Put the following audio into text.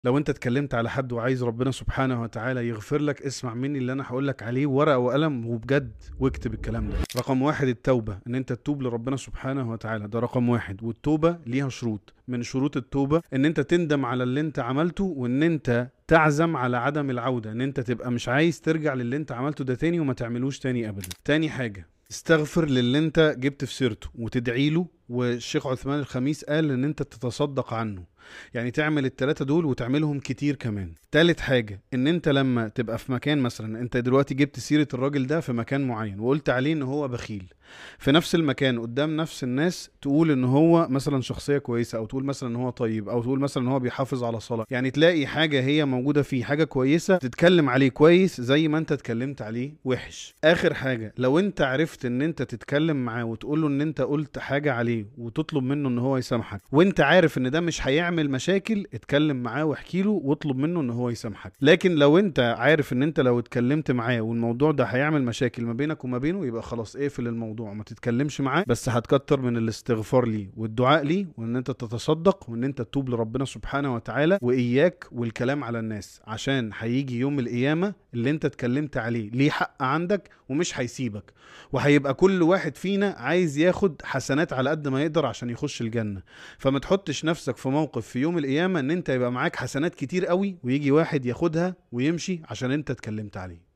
لو انت اتكلمت على حد وعايز ربنا سبحانه وتعالى يغفر لك اسمع مني اللي انا هقول لك عليه ورقه وقلم وبجد واكتب الكلام ده رقم واحد التوبه ان انت تتوب لربنا سبحانه وتعالى ده رقم واحد والتوبه ليها شروط من شروط التوبه ان انت تندم على اللي انت عملته وان انت تعزم على عدم العوده ان انت تبقى مش عايز ترجع للي انت عملته ده تاني وما تعملوش تاني ابدا تاني حاجه استغفر للي انت جبت في سيرته وتدعي له والشيخ عثمان الخميس قال ان انت تتصدق عنه يعني تعمل التلاتة دول وتعملهم كتير كمان تالت حاجة ان انت لما تبقى في مكان مثلا انت دلوقتي جبت سيرة الراجل ده في مكان معين وقلت عليه ان هو بخيل في نفس المكان قدام نفس الناس تقول ان هو مثلا شخصية كويسة او تقول مثلا ان هو طيب او تقول مثلا ان هو بيحافظ على صلاة يعني تلاقي حاجة هي موجودة فيه حاجة كويسة تتكلم عليه كويس زي ما انت اتكلمت عليه وحش اخر حاجة لو انت عرفت ان انت تتكلم معاه وتقول له ان انت قلت حاجة عليه وتطلب منه ان هو يسامحك وانت عارف ان ده مش هيعمل مشاكل اتكلم معاه واحكي له واطلب منه ان هو يسامحك لكن لو انت عارف ان انت لو اتكلمت معاه والموضوع ده هيعمل مشاكل ما بينك وما بينه يبقى خلاص اقفل الموضوع ما تتكلمش معاه بس هتكتر من الاستغفار ليه والدعاء ليه وان انت تتصدق وان انت تتوب لربنا سبحانه وتعالى واياك والكلام على الناس عشان هيجي يوم القيامه اللي انت اتكلمت عليه ليه حق عندك ومش هيسيبك وهيبقى كل واحد فينا عايز ياخد حسنات على قد ما يقدر عشان يخش الجنه فما تحطش نفسك في موقف في يوم القيامه ان انت يبقى معاك حسنات كتير قوي ويجي واحد ياخدها ويمشي عشان انت اتكلمت عليه